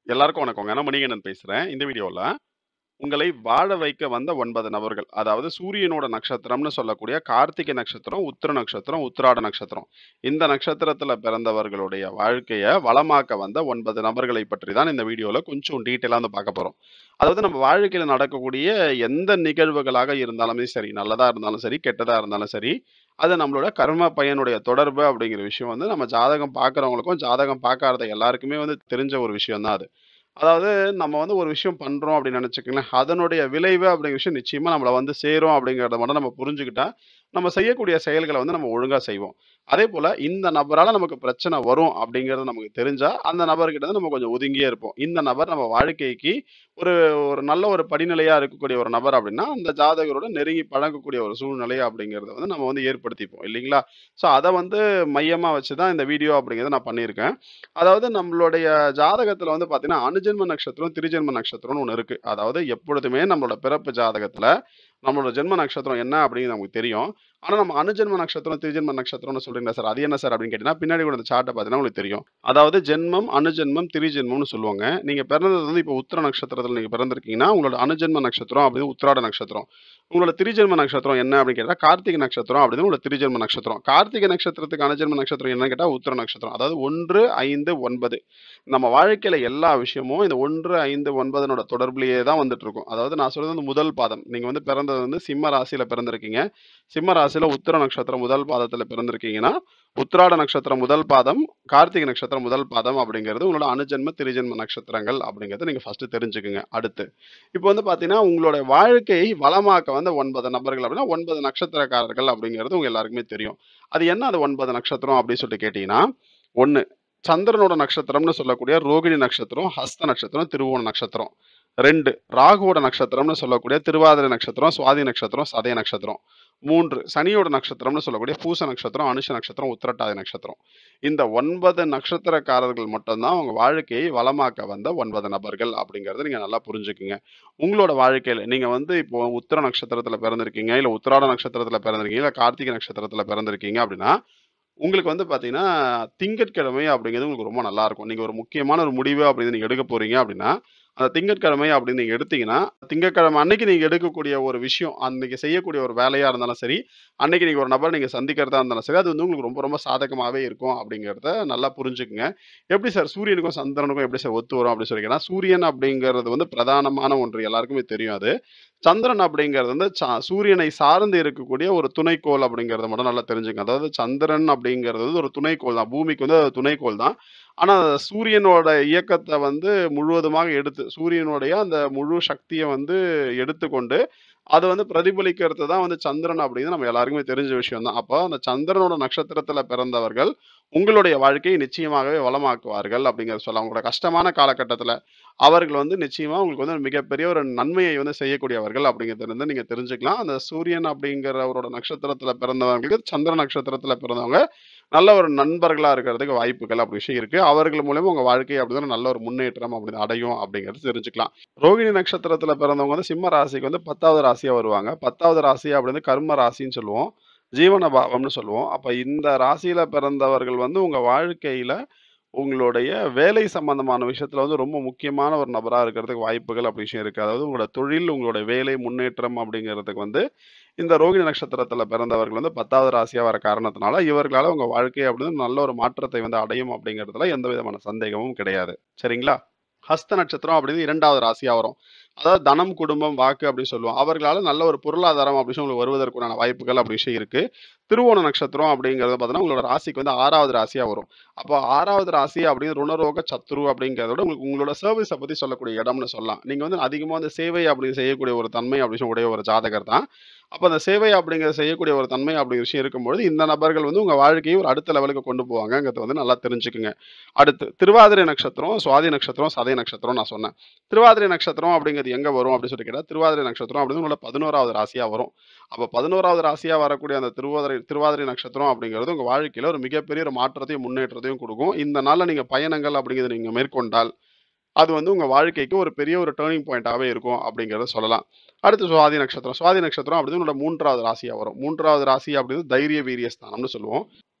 எல்லாருக்கும் வணக்கங்க. நான் மணிகண்டன் பேசுறேன். இந்த வீடியோல, உங்களை வாழ வைக்க வந்த 9 நபர்கள். அதாவது சூரியனோட நட்சத்திரம்னு சொல்லக்கூடிய கார்த்திகை நட்சத்திரம், உத்திர நட்சத்திரம், உத்திராட நட்சத்திரம். இந்த நட்சத்திரத்தில பிறந்தவர்களுடைய வாழ்க்கைய வளமாக்க வந்த 9 நபர்களை பற்றி தான் இந்த வீடியோல கொஞ்சம் டீட்டெயிலா வந்து பார்க்க போறோம். அதாவது நம்ம வாழ்க்கையில நடக்கக்கூடிய எந்த நிகழ்வுகளாக இருந்தாலுமே சரி, நல்லதா இருந்தாலும் சரி, கெட்டதா இருந்தாலும் சரி, அது நம்மளோட கர்ம பயனுடைய தொடர்பு அப்படிங்கிற விஷயம் வந்து நம்ம ஜாதகம் பார்க்கிறவங்களுக்கும், ஜாதகம் பார்க்காத எல்லாருக்குமே வந்து தெரிஞ்ச ஒரு விஷயம் தான் அது. அதாவது நம்ம வந்து ஒரு விஷயம் பண்றோம் அப்படின்னு நினைச்சுக்கங்களேன், அதனுடைய விளைவு அப்படிங்கிற விஷயம் நிச்சயமா நம்மள வந்து சேரும் அப்படிங்கிறத மட்டும் நம்ம புரிஞ்சுக்கிட்டா, நம்ம செய்யக்கூடிய செயல்கள வந்து நம்ம ஒழுங்கா செய்வோம். அதேபோல இந்த நபரால நமக்கு பிரச்சனை வரும் அப்படிங்கிறது நமக்கு தெரிஞ்சா, அந்த நபர்கிட்ட இருந்து நம்ம கொஞ்சம் ஒதுங்கியே இருப்போம். இந்த நபர் நம்ம வாழ்க்கைக்கு ஒரு ஒரு நல்ல ஒரு படிநிலையா இருக்கக்கூடிய ஒரு நபர் அப்படின்னா, அந்த ஜாதகரோட நெருங்கி பழகக்கூடிய ஒரு சூழ்நிலை அப்படிங்கிறத வந்து நம்ம வந்து ஏற்படுத்திப்போம் இல்லைங்களா? ஸோ அத வந்து மையமா வச்சு தான் இந்த வீடியோ அப்படிங்கிறத நான் பண்ணியிருக்கேன். அதாவது நம்மளுடைய ஜாதகத்தில வந்து பார்த்தீங்கன்னா, அனுஜென்ம நட்சத்திரம், திரிஜென்ம நட்சத்திரம்னு ஒண்ணு இருக்கு. அதாவது எப்பொழுதுமே நம்மளோட பிறப்பு ஜாதகத்தில, நம்மளோட ஜென்ம நட்சத்திரம் என்ன அப்படின்னு நமக்கு தெரியும். ஆனா நம்ம அனுஜென்ம நட்சத்திரம், திரிஜென்ம நட்சத்திரம்னு சொல்றீங்களா சார், அது என்ன சார் அப்படின்னு கேட்டீங்கன்னா, பின்னாடி கூட இந்த சார்ட்ட பார்த்தீங்கன்னா உங்களுக்கு தெரியும். அதாவது ஜென்மம், அனுஜென்மம், திரிஜென்மம்னு சொல்லுவாங்க. நீங்க பிறந்தது வந்து இப்போ உத்திர நட்சத்திரத்தில நீங்க பிறந்திருக்கீங்கன்னா, உங்களோட அனுஜென்ம நட்சத்திரம் அப்படிங்கிறது உத்திராட நட்சத்திரம். உங்களோட திரிஜென்ம நட்சத்திரம் என்ன அப்படின்னு கேட்டா, கார்த்திகை நட்சத்திரம் அப்படிங்கிறது உங்களோட திரிஜென்ம நட்சத்திரம். கார்த்திகை நட்சத்திரத்துக்கு அனுஜென்ம நட்சத்திரம் என்னன்னு கேட்டா, உத்திர நட்சத்திரம். அதாவது 1, 5, 9 நம்ம வாழ்க்கையில எல்லா விஷயமும் இந்த 1, 5, 9னோட தொடர்புலயே தான் வந்துட்டு இருக்கும். அதாவது நான் சொல்றது வந்து முதல் பாதம். நீங்க வந்து பிறந்தது வந்து சிம்ம ராசியில பிறந்திருக்கீங்க. சிம்ம ராசியில உத்திர நட்சத்திரம் முதல் பாதத்தில பிறந்திருக்கீங்கன்னா, உத்திராட நட்சத்திரம் முதல் பாதம், கார்த்திகை நட்சத்திரம் முதல் பாதம் அப்படிங்கிறது உங்களோட அனுஜென்ம, திரிஜென்ம நட்சத்திரங்கள் அப்படிங்கிறத நீங்க ஃபர்ஸ்ட்டு தெரிஞ்சுக்கங்க. அடுத்து, இப்போ வந்து பார்த்தீங்கன்னா, உங்களோட வாழ்க்கையை வளமாக்க வந்த 9 நபர்கள் அப்படின்னா, 9 நட்சத்திரக்காரர்கள் அப்படிங்கிறது உங்க எல்லாருக்குமே தெரியும். அது என்ன அது 9 நட்சத்திரம் அப்படின்னு சொல்லிட்டு கேட்டீங்கன்னா, 1 சந்திரனோட நட்சத்திரம்னு சொல்லக்கூடிய ரோகிணி நட்சத்திரம், ஹஸ்த நட்சத்திரம், திருவோண நட்சத்திரம். 2 ராகுவோட நட்சத்திரம்னு சொல்லக்கூடிய திருவாதிரை நட்சத்திரம், சுவாதி நட்சத்திரம், சதய நட்சத்திரம். 3 சனியோட நட்சத்திரம்னு சொல்லக்கூடிய பூச நட்சத்திரம், அனுஷ நட்சத்திரம், உத்திரட்டாதி நட்சத்திரம். இந்த 9 நட்சத்திரக்காரர்கள் மட்டும் தான் உங்க வாழ்க்கையை வளமாக்க வந்த 9 நபர்கள் அப்படிங்கிறத நீங்க நல்லா புரிஞ்சுக்கங்க. உங்களோட வாழ்க்கையில நீங்க வந்து இப்போ உத்திர நட்சத்திரத்தில பிறந்திருக்கீங்க, இல்ல உத்திராட நட்சத்திரத்தில பிறந்திருக்கீங்க, இல்ல கார்த்திகை நட்சத்திரத்தில பிறந்திருக்கீங்க அப்படின்னா, உங்களுக்கு வந்து பார்த்தீங்கன்னா, திங்கட்கிழமை அப்படிங்கிறது உங்களுக்கு ரொம்ப நல்லா இருக்கும். நீங்க ஒரு முக்கியமான ஒரு முடிவு அப்படின்னு நீங்க எடுக்க போறீங்க அப்படின்னா, அந்த திங்கட்கிழமை அப்படின்னு நீங்க எடுத்தீங்கன்னா, திங்கட்கிழமை அன்னைக்கு நீங்க எடுக்கக்கூடிய ஒரு விஷயம், அன்னைக்கு செய்யக்கூடிய ஒரு வேலையா இருந்தாலும் சரி, அன்னைக்கு நீங்க ஒரு நபர நீங்க சந்திக்கிறதா இருந்தாலும் சரி, அது வந்து உங்களுக்கு ரொம்ப ரொம்ப சாதகமாவே இருக்கும் அப்படிங்கிறத நல்லா புரிஞ்சுக்கங்க. எப்படி சார் சூரியனுக்கும், சந்திரனுக்கும் எப்படி சார் ஒத்து வரும் அப்படின்னு சொல்லி கேட்டா, சூரியன் அப்படிங்கிறது வந்து பிரதானமான ஒன்று. எல்லாருக்குமே தெரியும் அது. சந்திரன் அப்படிங்கிறது வந்து ச சூரியனை சார்ந்து இருக்கக்கூடிய ஒரு துணைக்கோள் அப்படிங்கிறத மட்டும் நல்லா தெரிஞ்சுக்கங்க. அதாவது சந்திரன் அப்படிங்கிறது வந்து ஒரு துணைக்கோள் தான். பூமிக்கு வந்து அது துணைக்கோள் தான். ஆனா சூரியனோட இயக்கத்த வந்து முழுவதுமாக எடுத்து சூரியனுடைய அந்த முழு சக்திய வந்து எடுத்துக்கொண்டு, அது வந்து பிரதிபலிக்கிறது தான் வந்து சந்திரன் அப்படிங்கிறது நம்ம எல்லாருக்குமே தெரிஞ்ச விஷயம் தான். அப்போ அந்த சந்திரனோட நட்சத்திரத்தில பிறந்தவர்கள், உங்களுடைய வாழ்க்கையை நிச்சயமாகவே வளமாக்குவார்கள் அப்படிங்கிறத சொல்லலாம். உங்களோட கஷ்டமான காலகட்டத்தில, அவர்கள் வந்து நிச்சயமா உங்களுக்கு வந்து மிகப்பெரிய ஒரு நன்மையை வந்து செய்யக்கூடியவர்கள் அப்படிங்கிறத வந்து நீங்க தெரிஞ்சுக்கலாம். அந்த சூரியன் அப்படிங்கிறவரோட நட்சத்திரத்தில பிறந்தவங்களுக்கு, சந்திர நட்சத்திரத்தில பிறந்தவங்க, நல்ல ஒரு நண்பர்களா இருக்கிறதுக்கு வாய்ப்புகள் அப்படி விஷயம் இருக்கு. அவர்கள் மூலியமா உங்க வாழ்க்கை அப்படிதான் நல்ல ஒரு முன்னேற்றம் அப்படி அடையும் அப்படிங்கிறது தெரிஞ்சுக்கலாம். ரோகிணி நட்சத்திரத்தில பிறந்தவங்க வந்து சிம்ம ராசிக்கு வந்து 10வது ராசியா வருவாங்க. 10வது ராசி அப்படின்னு கர்ம ராசின்னு சொல்லுவோம். ஜீவன பாவம்னு சொல்லுவோம். அப்ப இந்த ராசியில பிறந்தவர்கள் வந்து உங்க வாழ்க்கையில, உங்களுடைய வேலை சம்பந்தமான விஷயத்தில வந்து ரொம்ப முக்கியமான ஒரு நபரா இருக்கிறதுக்கு வாய்ப்புகள் அப்படி விஷயம் இருக்கு. அதாவது உங்களோட தொழில், உங்களோட வேலை முன்னேற்றம் அப்படிங்கிறதுக்கு வந்து, இந்த ரோகிணி நட்சத்திரத்தில பிறந்தவர்கள் வந்து 10வது ராசியா வர காரணத்தினால, இவர்களால உங்க வாழ்க்கை அப்படின்னு நல்ல ஒரு மாற்றத்தை வந்து அடையும் அப்படிங்கிறதுல எந்த விதமான சந்தேகமும் கிடையாது. சரிங்களா? ஹஸ்த நட்சத்திரம் அப்படிங்கிறது 2வது ராசியா வரும். அதாவது தனம், குடும்பம், வாக்கு அப்படின்னு சொல்லுவோம். அவர்களால நல்ல ஒரு பொருளாதாரம் அப்படி விஷயம் உங்களுக்கு வருவதற்குண்டான வாய்ப்புகள் அப்படி விஷயம் இருக்கு. திருவோண நட்சத்திரம் அப்படிங்கிறது பார்த்தீங்கன்னா, உங்களோட ராசிக்கு வந்து 6வது ராசியா வரும். அப்போ 6வது ராசி அப்படிங்கிறது ருணரோக சத்ரு அப்படிங்கிறத விட உங்களுக்கு உங்களோட சர்வீஸ பத்தி சொல்லக்கூடிய இடம்னு சொல்லலாம். நீங்க வந்து அதிகமா வந்து சேவை அப்படி செய்யக்கூடிய ஒரு தன்மை அப்படி விஷயம் உடைய ஒரு ஜாதகர் தான். அப்ப அந்த சேவை அப்படிங்கிறத செய்யக்கூடிய ஒரு தன்மை அப்படிங்கிற விஷயம் இருக்கும்பொழுது, இந்த நபர்கள் வந்து உங்க வாழ்க்கையை ஒரு அடுத்த லெவலுக்கு கொண்டு போவாங்கங்கிறத வந்து நல்லா தெரிஞ்சுக்கங்க. அடுத்து திருவாதிரை நட்சத்திரம், சுவாதி நட்சத்திரம், சதய நட்சத்திரம் நான் சொன்னேன். திருவாதிரை நட்சத்திரம் அப்படிங்கிறது எங்க வரும் அப்படின்னு சொல்லி கேட்டா, திருவாதிரை நட்சத்திரம் அப்படிங்கிறது உங்களோட 11வது ராசியா வரும். அப்ப 11வது ராசியா வரக்கூடிய அந்த திருவாதிரை திருவாதிரை நட்சத்திரம் அப்படிங்கிறது உங்க வாழ்க்கையில ஒரு மிகப்பெரிய ஒரு மாற்றத்தையும், முன்னேற்றத்தையும் குடுக்கும். இந்த நாள்ல நீங்க பயணங்கள் அப்படிங்கிறத நீங்க மேற்கொண்டால், அது வந்து உங்க வாழ்க்கைக்கு ஒரு பெரிய ஒரு டர்னிங் பாயிண்ட்டாவே இருக்கும் அப்படிங்கிறத சொல்லலாம். அடுத்து சுவாதி நட்சத்திரம். சுவாதி நட்சத்திரம் அப்படிங்கிறது உங்களோட 3வது ராசியா வரும். 3வது ராசி அப்படிங்கிறது தைரிய வீரிய ஸ்தானம்னு சொல்லுவோம்.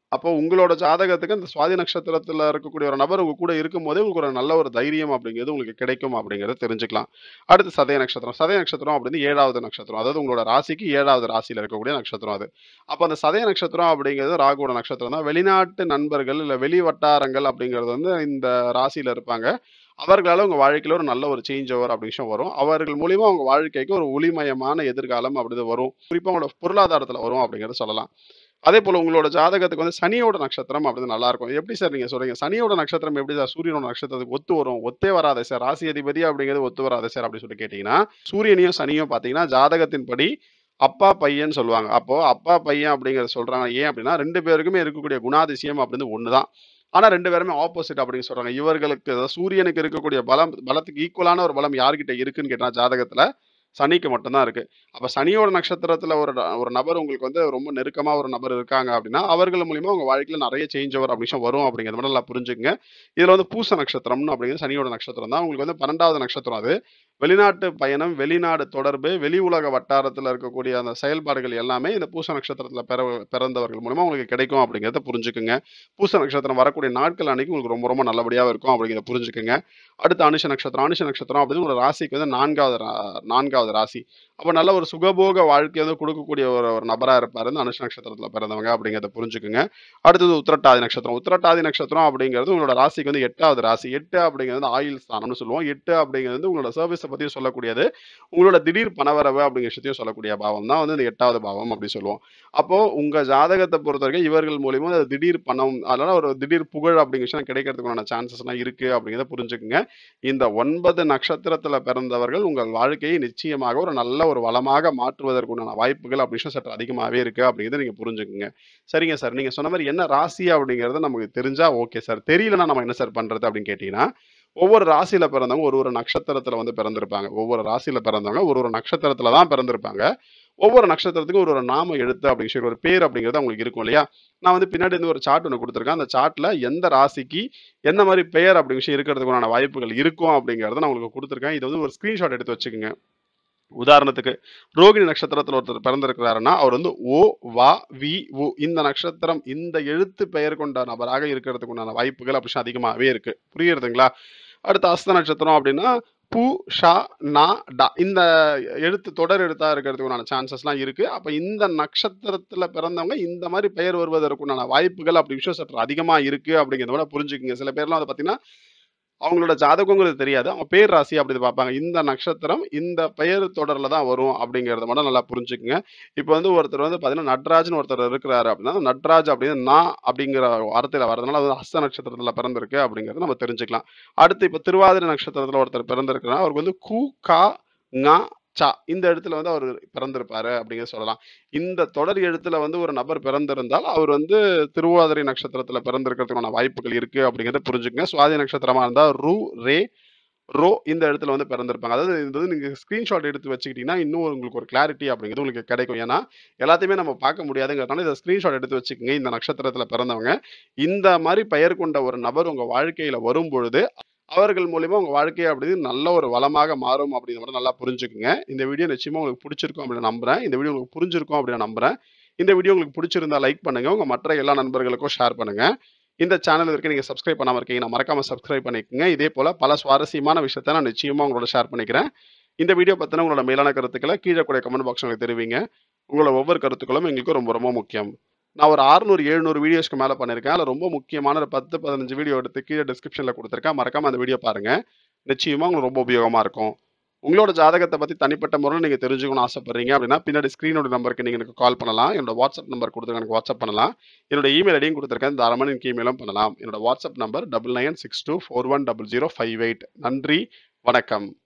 அப்போ உங்களோட ஜாதகத்துக்கு அந்த சுவாதி நட்சத்திரத்துல இருக்கக்கூடிய ஒரு நபர் உங்க கூட இருக்கும்போதே உங்களுக்கு ஒரு நல்ல ஒரு தைரியம் அப்படிங்கிறது உங்களுக்கு கிடைக்கும் அப்படிங்கிறத தெரிஞ்சுக்கலாம் அடுத்து சதய நட்சத்திரம் சதய நட்சத்திரம் அப்படின்னு ஏழாவது நட்சத்திரம் அதாவது உங்களோட ராசிக்கு ஏழாவது ராசியில இருக்கக்கூடிய நட்சத்திரம் அது அப்போ அந்த சதய நட்சத்திரம் அப்படிங்கிறது ராகுவோட நட்சத்திரம் தான் வெளிநாட்டு நண்பர்கள் இல்ல வெளி வட்டாரங்கள் அப்படிங்கிறது வந்து இந்த ராசியில இருப்பாங்க அவர்களால உங்க வாழ்க்கையில ஒரு நல்ல ஒரு சேஞ்ச் ஓவர் அப்படி விஷயம் வரும் அவர்கள் மூலியமா உங்க வாழ்க்கைக்கு ஒரு ஒளிமயமான எதிர்காலம் அப்படி வரும் குறிப்பா உங்களோட பொருளாதாரத்துல வரும் அப்படிங்கறத சொல்லலாம் அதே போல உங்களோட ஜாதகத்துக்கு வந்து சனியோட நட்சத்திரம் அப்படி நல்லா இருக்கும் எப்படி சார் நீங்க சொல்றீங்க சனியோட நட்சத்திரம் எப்படி சார் சூரியனோட நட்சத்திரத்துக்கு ஒத்து வரும் ஒத்தே வராது சார் ராசி அதிபதி அப்படிங்கிறது ஒத்து வராது சார் அப்படின்னு சொல்லி கேட்டீங்கன்னா சூரியனையும் சனியும் பாத்தீங்கன்னா ஜாதகத்தின்படி அப்பா பையன் சொல்லுவாங்க அப்போ அப்பா பையன் அப்படிங்கறத சொல்றாங்க ஏன் அப்படின்னா ரெண்டு பேருக்குமே இருக்கக்கூடிய குணாதிசயம் அப்படின்னு ஒண்ணுதான் ஆனா ரெண்டு பேருமே ஆப்போசிட் அப்படின்னு சொல்றாங்க இவர்களுக்கு அதாவது சூரியனுக்கு இருக்கக்கூடிய பலம் பலத்துக்கு ஈக்குவலான ஒரு பலம் யார்கிட்ட இருக்குன்னு கேட்டா ஜாதகத்துல சனிக்கு மட்டும்தான் இருக்கு அப்ப சனியோட நட்சத்திரத்துல ஒரு ந- ஒரு நபர் உங்களுக்கு வந்து ரொம்ப நெருக்கமா ஒரு நபர் இருக்காங்க அப்படின்னா அவர்கள் மூலியமா உங்க வாழ்க்கையில நிறைய சேஞ்ச் ஓவர் அப்படி விஷயம் வரும் அப்படிங்கிறது மட்டும் நல்லா புரிஞ்சுக்கங்க இதுல வந்து பூச நட்சத்திரம்னு அப்படிங்கிறது சனியோட நட்சத்திரம் தான் உங்களுக்கு வந்து பன்னெண்டாவது நட்சத்திரம் அது வெளிநாட்டு பயணம் வெளிநாடு தொடர்பு வெளி உலக வட்டாரத்துல இருக்கக்கூடிய அந்த செயல்பாடுகள் எல்லாமே இந்த பூச நட்சத்திரத்துல பிற பிறந்தவர்கள் மூலமா உங்களுக்கு கிடைக்கும் அப்படிங்கிறத புரிஞ்சுக்குங்க பூச நட்சத்திரம் வரக்கூடிய நாட்கள் அன்னைக்கு உங்களுக்கு ரொம்ப ரொம்ப நல்லபடியாக இருக்கும் அப்படிங்கிறத புரிஞ்சுக்குங்க அடுத்து அனுஷ நட்சத்திரம் அனுஷ நட்சத்திரம் அப்படின்னு ஒரு ராசிக்கு வந்து நான்காவது ரா- நான்காவது ராசி அப்போ நல்ல ஒரு சுகபோக வாழ்க்கையை வந்து கொடுக்கக்கூடிய ஒரு ஒரு நபராக இருப்பார் இந்த அனுஷ நட்சத்திரத்தில் பிறந்தவங்க அப்படிங்கிறத புரிஞ்சுக்குங்க அடுத்தது உத்திரட்டாதி நட்சத்திரம் உத்திரட்டாதி நட்சத்திரம் அப்படிங்கிறது உங்களோட ராசிக்கு வந்து எட்டாவது ராசி எட்டு அப்படிங்கிறது வந்து ஆயுள் ஸ்தானம்னு சொல்லுவோம் எட்டு அப்படிங்கிறது வந்து உங்களோட சர்வீஸை பற்றியும் சொல்லக்கூடியது உங்களோட திடீர் பணவரவு அப்படிங்கிற விஷயத்தையும் சொல்லக்கூடிய பாவம் தான் வந்து இந்த எட்டாவது பாவம் அப்படி சொல்லுவோம் அப்போ உங்க ஜாதகத்தை பொறுத்த வரைக்கும் இவர்கள் மூலியமா அந்த திடீர் பணம் அதனால ஒரு திடீர் புகழ் அப்படிங்கிற விஷயம் கிடைக்கிறதுக்கான சான்சஸ்லாம் இருக்கு அப்படிங்கிறத புரிஞ்சுக்குங்க இந்த ஒன்பது நட்சத்திரத்துல பிறந்தவர்கள் உங்கள் வாழ்க்கையை நிச்சயமாக ஒரு நல்ல ஒரு வளமாக மாற்றுவதற்குண்டான வாய்ப்புகள் அப்படி விஷயம் சற்று அதிகமாகவே இருக்கு அப்படிங்கிறத நீங்க புரிஞ்சுக்குங்க சரிங்க சார் நீங்க சொன்ன மாதிரி என்ன ராசி அப்படிங்கிறது நமக்கு தெரிஞ்சா ஓகே சார் தெரியலன்னா நம்ம என்ன சார் பண்றது அப்படின்னு கேட்டீங்கன்னா ஒவ்வொரு ராசியில பிறந்தவங்க ஒரு ஒரு நட்சத்திரத்துல வந்து பிறந்திருப்பாங்க ஒவ்வொரு ராசியில பிறந்தவங்க ஒரு ஒரு நட்சத்திரத்துல தான் பிறந்திருப்பாங்க ஒவ்வொரு நட்சத்திரத்துக்கும் ஒரு ஒரு நாம எழுத்து அப்படின்னு சொல்லி ஒரு பேர் அப்படிங்கிறது அவங்களுக்கு இருக்கும் இல்லையா நான் வந்து பின்னாடி இருந்து ஒரு சார்ட் ஒன்று கொடுத்துருக்கேன் அந்த சார்ட்ல எந்த ராசிக்கு எந்த மாதிரி பெயர் அப்படி விஷயம் இருக்கிறதுக்கான வாய்ப்புகள் இருக்கும் அப்படிங்கறத நான் உங்களுக்கு கொடுத்துருக்கேன் இது வந்து ஒரு ஸ்கிரீன்ஷாட் எடுத்து வச்சுக்கோங்க உதாரணத்துக்கு ரோகிணி நட்சத்திரத்துல ஒருத்தர் பிறந்திருக்கிறாருன்னா அவர் வந்து ஓ வா வி உ இந்த நட்சத்திரம் இந்த எழுத்து பெயர் கொண்ட நபராக இருக்கிறதுக்கு உண்டான வாய்ப்புகள் அப்படி அதிகமாகவே இருக்கு புரியுறதுங்களா அடுத்து அஸ்த நட்சத்திரம் அப்படின்னா பு ஷா நா டா இந்த எழுத்து தொடர் எழுத்தா இருக்கிறதுக்கு உண்டான சான்சஸ்லாம் இருக்கு அப்ப இந்த நட்சத்திரத்துல பிறந்தவங்க இந்த மாதிரி பெயர் வருவதற்குண்டான வாய்ப்புகள் அப்படி விஷயம் சற்று அதிகமா இருக்கு அப்படிங்கிறத விட புரிஞ்சுக்குங்க சில பேர்லாம் வந்து பாத்தீங்கன்னா அவங்களோட ஜாதகங்கிறது தெரியாது அவங்க பேர் ராசி அப்படி பார்ப்பாங்க இந்த நட்சத்திரம் இந்த பெயர் தொடர்ல தான் வரும் அப்படிங்கறத மட்டும் நல்லா புரிஞ்சுக்குங்க இப்போ வந்து ஒருத்தர் வந்து பாத்தீங்கன்னா நட்ராஜ்னு ஒருத்தர் இருக்கிறாரு அப்படின்னா நட்ராஜ் அப்படின்னு நான் அப்படிங்கிற வார்த்தையில வரதுனால அது ஹஸ்த நட்சத்திரத்துல பிறந்திருக்கு அப்படிங்கறத நம்ம தெரிஞ்சுக்கலாம் அடுத்து இப்போ திருவாதிரை நட்சத்திரத்துல ஒருத்தர் பிறந்திருக்கிறார் அவருக்கு வந்து கு கா ங சா இந்த இடத்துல வந்து அவர் பிறந்திருப்பாரு அப்படிங்கிற சொல்லலாம் இந்த தொடர் எழுத்துல வந்து ஒரு நபர் பிறந்திருந்தால் அவர் வந்து திருவாதிரை நட்சத்திரத்துல பிறந்திருக்கிறதுக்கான வாய்ப்புகள் இருக்கு அப்படிங்கறத புரிஞ்சுக்கங்க சுவாதி நட்சத்திரமா இருந்தா ரு ரே ரோ இந்த இடத்துல வந்து பிறந்திருப்பாங்க அதாவது இது வந்து நீங்க ஸ்கிரீன்ஷாட் எடுத்து வச்சுக்கிட்டீங்கன்னா இன்னும் உங்களுக்கு ஒரு கிளாரிட்டி அப்படிங்கிறது உங்களுக்கு கிடைக்கும் ஏன்னா எல்லாத்தையுமே நம்ம பார்க்க முடியாதுங்கிறதுனால இதை ஸ்கிரீன்ஷாட் எடுத்து வச்சுக்கோங்க இந்த நட்சத்திரத்துல பிறந்தவங்க இந்த மாதிரி பெயர் கொண்ட ஒரு நபர் உங்க வாழ்க்கையில வரும் பொழுது அவர்கள் மூலியமா உங்க வாழ்க்கை அப்படி நல்ல ஒரு வளமாக மாறும் அப்படிங்கிறத மட்டும் நல்லா புரிஞ்சுக்குங்க இந்த வீடியோ நிச்சயமா உங்களுக்கு பிடிச்சிருக்கும் அப்படின்னு நம்புறேன் இந்த வீடியோ உங்களுக்கு புரிஞ்சிருக்கும் அப்படின்னு நம்புறேன் இந்த வீடியோ உங்களுக்கு பிடிச்சிருந்தா லைக் பண்ணுங்க உங்க மற்ற எல்லா நண்பர்களுக்கும் ஷேர் பண்ணுங்க இந்த சேனல் வரைக்கும் நீங்க சப்ஸ்கிரைப் பண்ணாம இருக்கீங்கன்னா மறக்காம சப்ஸ்கிரைப் பண்ணிக்கோங்க இதே போல பல சுவாரஸ்யமான விஷயத்த நான் நிச்சயமா உங்களோட ஷேர் பண்ணிக்கிறேன் இந்த வீடியோ பத்தின உங்களோட மேலான கருத்துக்களை கீழே கூட கமெண்ட் பாக்ஸ் உங்களுக்கு தெரிவிங்க உங்களோட ஒவ்வொரு கருத்துக்களும் எங்களுக்கு ரொம்ப ரொம்ப முக்கியம் நான் ஒரு 600 700 வீடியோஸ்க்கு மேல பண்ணிருக்கேன் அதுல ரொம்ப முக்கியமான ஒரு பத்து பதினஞ்சு வீடியோ எடுத்து கீழே டிஸ்கிரிப்ஷன்ல கொடுத்துருக்கேன் மறக்காம அந்த வீடியோ பாருங்க நிச்சயமா உங்களுக்கு ரொம்ப உபயோகமா இருக்கும் உங்களோட ஜாதகத்தை பத்தி தனிப்பட்ட முறையில் நீங்க தெரிஞ்சுக்கணும்னு ஆசைப்படுறீங்க அப்படின்னா பின்னாடி ஸ்கிரீனோட நம்பருக்கு நீங்க எனக்கு கால் பண்ணலாம் என்னோட வாட்ஸ்அப் நம்பர் கொடுத்துருக்கேன் எனக்கு வாட்ஸ்அப் பண்ணலாம் என்னோட இமெயில் ஐடியும் கொடுத்துருக்கேன் தாராளமாக எனக்கு இமெயிலும் பண்ணலாம் என்னோட WhatsApp number double nine six two four one double zero five eight நன்றி வணக்கம்